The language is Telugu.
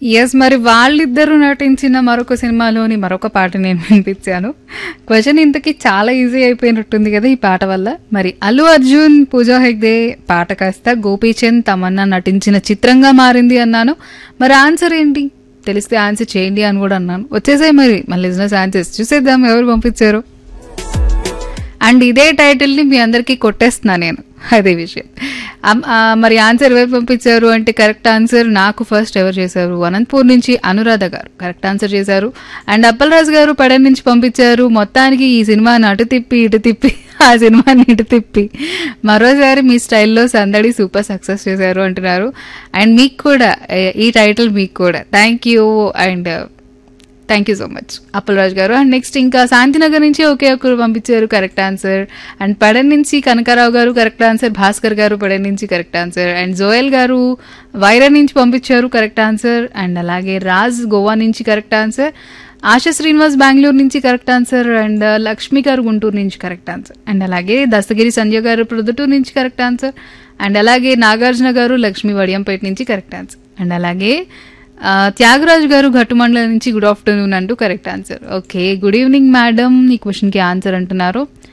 ఎస్ మరి వాళ్ళిద్దరూ నటించిన మరొక సినిమాలోని మరొక పాట నేను వినిపించాను క్వశ్చన్ ఇంతకీ చాలా ఈజీ అయిపోయినట్టుంది కదా ఈ పాట వల్ల మరి అల్లు అర్జున్ పూజా హెగ్దే పాట కాస్త గోపీచంద్ తమన్నా నటించిన చిత్రంగా మారింది అన్నాను మరి ఆన్సర్ ఏంటి తెలిస్తే ఆన్సర్ చేయండి అని కూడా అన్నాను వచ్చేసాయి మరి మన లిజినెస్ ఆన్సర్స్ చూసేద్దాం ఎవరు పంపించారు అండ్ ఇదే టైటిల్ని మీ అందరికీ కొట్టేస్తున్నా నేను అదే విషయం అమ్- ఆ, మరి ఆన్సర్ ఎవరు పంపించారు అంటే కరెక్ట్ ఆన్సర్ నాకు ఫస్ట్ ఎవరు చేశారు అనంతపూర్ నుంచి అనురాధ గారు కరెక్ట్ ఆన్సర్ చేశారు అండ్ అప్పలరాజు గారు పడన్ నుంచి పంపించారు మొత్తానికి ఈ సినిమాని అటు తిప్పి ఇటు తిప్పి ఆ సినిమాని ఇటు తిప్పి మరోసారి మీ స్టైల్లో సందడి సూపర్ సక్సెస్ చేశారు అంటున్నారు అండ్ మీకు కూడా ఏ, ఈ టైటిల్ మీకు కూడా thank you and thank you so much Appalaraju garu and next ఇంకా శాంతినగర్ నుంచి ఒకే ఒకరు పంపించారు కరెక్ట్ ఆన్సర్ అండ్ పడన్ నుంచి కనకారావు గారు కరెక్ట్ ఆన్సర్ భాస్కర్ గారు పడన్ నుంచి కరెక్ట్ ఆన్సర్ అండ్ జోయల్ గారు వైరా నుంచి పంపించారు కరెక్ట్ ఆన్సర్ అండ్ అలాగే రాజ్ గోవా నుంచి కరెక్ట్ ఆన్సర్ ఆశా శ్రీనివాస్ బెంగళూరు నుంచి కరెక్ట్ ఆన్సర్ అండ్ లక్ష్మి గారు గుంటూరు నుంచి కరెక్ట్ ఆన్సర్ అండ్ అలాగే దస్తగిరి సంజయ్ గారు ప్రొద్దుటూరు నుంచి కరెక్ట్ ఆన్సర్ అండ్ అలాగే నాగార్జున గారు లక్ష్మి వడియంపేట నుంచి కరెక్ట్ ఆన్సర్ అండ్ అలాగే ఆ, త్యాగరాజు గారు ఘట్టుమండల నుంచి గుడ్ ఆఫ్టర్నూన్ అంటూ correct answer okay good evening madam ఈ క్వశ్చన్కి ఆన్సర్ అంటున్నారు